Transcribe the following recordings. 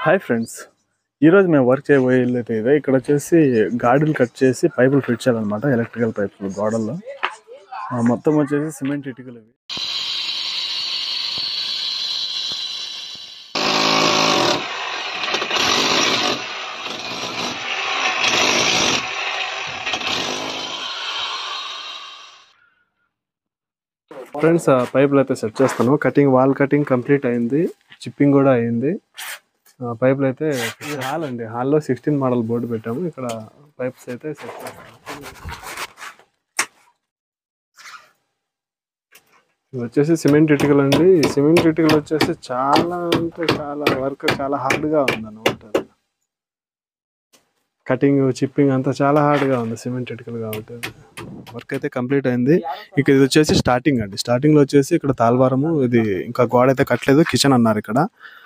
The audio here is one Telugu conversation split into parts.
హాయ్ ఫ్రెండ్స్ ఈరోజు మేము వర్క్ చేయబోయేది ఇదే ఇక్కడ వచ్చేసి గాడులు కట్ చేసి పైపులు ఫిట్ చేయాలన్నమాట ఎలక్ట్రికల్ పైపులు గోడల్లో ఆ, మొత్తం వచ్చేసి సిమెంట్ ఇటుకలు ఇవి ఫ్రెండ్స్ ఆ పైపులు అయితే సెట్ చేస్తాను కటింగ్ వాల్ కటింగ్ కంప్లీట్ అయింది చిప్పింగ్ కూడా అయింది ఆ, పైపులు అయితే ఇది హాల్ అండి హాల్లో సిక్స్టీన్ మోడల్ బోర్డు పెట్టాము ఇక్కడ పైప్స్ అయితే సెట్ చేస్తాము ఇది వచ్చేసి సిమెంట్ ఇటుకలు అండి ఈ సిమెంట్ ఇటుకలు వచ్చేసి చాలా అంటే చాలా వర్క్ చాలా హార్డ్గా ఉంది అనమాట కటింగ్ చిప్పింగ్ అంతా చాలా హార్డ్గా ఉంది సిమెంట్ ఇటుకలు కాబట్టి వర్క్ అయితే కంప్లీట్ అయింది ఇక ఇది వచ్చేసి స్టార్టింగ్ అండి స్టార్టింగ్ లో వచ్చేసి ఇక్కడ తాల్వారము ఇది ఇంకా గోడ అయితే కట్టలేదు కిచెన్ అన్నారు ఇక్కడ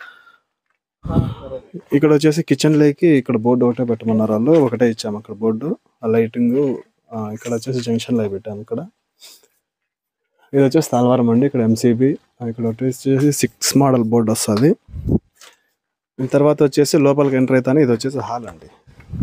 ఇక్కడ వచ్చేసి కిచెన్ లేకి ఇక్కడ బోర్డు ఒకటే పెట్టమన్నారు వాళ్ళు ఒకటే ఇచ్చాము అక్కడ బోర్డు ఆ లైటింగ్ ఇక్కడ వచ్చేసి జంక్షన్ లో పెట్టాము ఇక్కడ ఇది వచ్చేసి తాల్వారం అండి ఇక్కడ ఎంసీబీ ఇక్కడ వచ్చేసి సిక్స్ మోడల్ బోర్డు వస్తుంది తర్వాత వచ్చేసి లోపలికి ఎంటర్ అవుతాను ఇది వచ్చేసి హాల్ అండి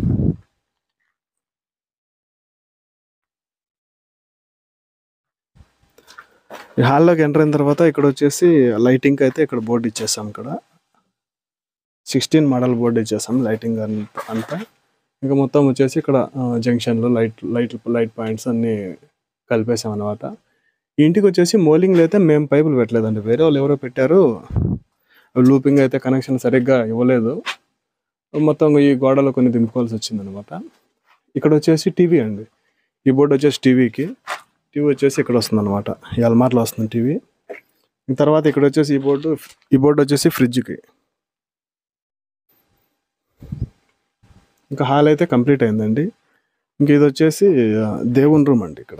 ఈ హాల్లోకి ఎంటర్ అయిన తర్వాత ఇక్కడ వచ్చేసి లైటింగ్ అయితే ఇక్కడ బోర్డు ఇచ్చేసాం ఇక్కడ సిక్స్టీన్ మోడల్ బోర్డు ఇచ్చేసాం లైటింగ్ అంత- అంతా ఇంకా మొత్తం వచ్చేసి ఇక్కడ జంక్షన్లో లైట్ లైట్ లైట్ పాయింట్స్ అన్ని కలిపేసాం అనమాట ఇంటికి వచ్చేసి మోలింగ్లు అయితే మేము పైపులు పెట్టలేదండి వేరే వాళ్ళు ఎవరో పెట్టారు లూపింగ్ అయితే కనెక్షన్ సరిగ్గా ఇవ్వలేదు మొత్తం ఈ గోడలో కొన్ని దింపుకోవాల్సి వచ్చింది అనమాట ఇక్కడ వచ్చేసి టీవీ అండి ఈ బోర్డు వచ్చేసి టీవీకి టీవీ వచ్చేసి ఇక్కడ వస్తుంది అనమాట ఈ అల్మార్లో వస్తుంది టీవీ తర్వాత ఇక్కడ వచ్చేసి ఈ బోర్డు ఈ బోర్డు వచ్చేసి ఫ్రిడ్జ్కి ఇంకా హాల్ అయితే కంప్లీట్ అయిందండి ఇంక ఇది వచ్చేసి ఆ, దేవుని రూమ్ అండి ఇక్కడ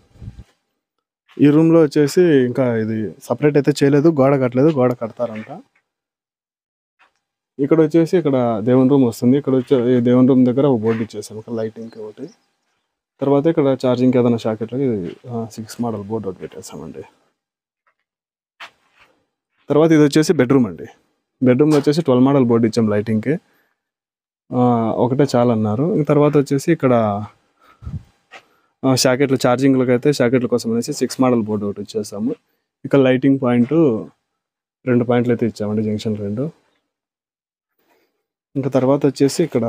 ఈ రూమ్లో వచ్చేసి ఇంకా ఇది సపరేట్ అయితే చేయలేదు గోడ కట్టలేదు గోడ కడతారంట ఇక్కడ వచ్చేసి ఇక్కడ దేవుని రూమ్ వస్తుంది ఇక్కడ వచ్చే ఈ దేవుని రూమ్ దగ్గర ఒక బోర్డు ఇచ్చేసాం ఇక్కడ లైటింగ్ ఒకటి తర్వాత ఇక్కడ ఛార్జింగ్ ఏదైనా షాకెట్లకి సిక్స్ మోడల్ బోర్డు ఒకటి పెట్టేసామండి తర్వాత ఇది వచ్చేసి బెడ్రూమ్ అండి బెడ్రూమ్లో వచ్చేసి ట్వెల్వ్ మోడల్ బోర్డు ఇచ్చాం లైటింగ్కి ఆ, ఒకటే చాలు అన్నారు ఇంక తర్వాత వచ్చేసి ఇక్కడ ఆ, షాకెట్లు ఛార్జింగ్లకు అయితే షాకెట్ల కోసం అనేసి సిక్స్ మోడల్ బోర్డు ఒకటి ఇచ్చేసాము ఇక్కడ లైటింగ్ పాయింట్ రెండు పాయింట్లు అయితే ఇచ్చామండి జంక్షన్ రెండు ఇంకా తర్వాత వచ్చేసి ఇక్కడ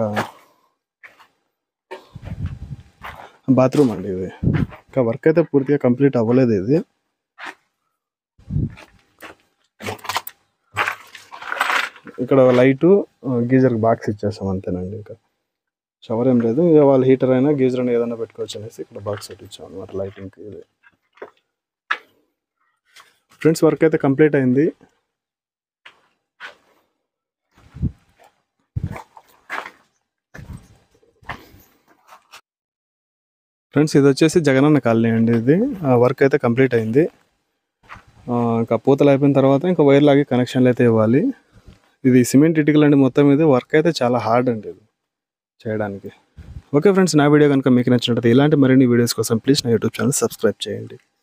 బాత్రూమ్ అండి ఇది ఇంకా వర్క్ అయితే పూర్తిగా కంప్లీట్ అవ్వలేదు ఇది ఇక్కడ లైటు గీజర్ బాక్స్ ఇచ్చేసాం అంతేనండి ఇంకా షవర్ ఏం లేదు ఇక వాళ్ళు హీటర్ అయినా గీజర్ అయినా ఏదైనా పెట్టుకోవచ్చు అనేసి ఇక్కడ బాక్స్ ఒకటి ఇచ్చాం అనమాట లైటింగ్కి ఇది ఫ్రెండ్స్ వర్క్ అయితే కంప్లీట్ అయింది ఫ్రెండ్స్ ఇది వచ్చేసి జగనన్న కాలనీ అండి ఇది వర్క్ అయితే కంప్లీట్ అయింది ఆ, ఇంకా పూతలు అయిపోయిన తర్వాత ఇంకా వైర్ లాగి కనెక్షన్లు అయితే ఇవ్వాలి ఇది సిమెంట్ ఇటుకలు అండి మొత్తం ఇది వర్క్ అయితే చాలా హార్డ్ అండి ఇది చేయడానికి ఓకే ఫ్రెండ్స్ నా వీడియో కనుక మీకు నచ్చినట్లయితే ఇలాంటి మరిన్ని వీడియోస్ కోసం ప్లీజ్ నా యూట్యూబ్ ఛానల్ సబ్స్క్రైబ్ చేయండి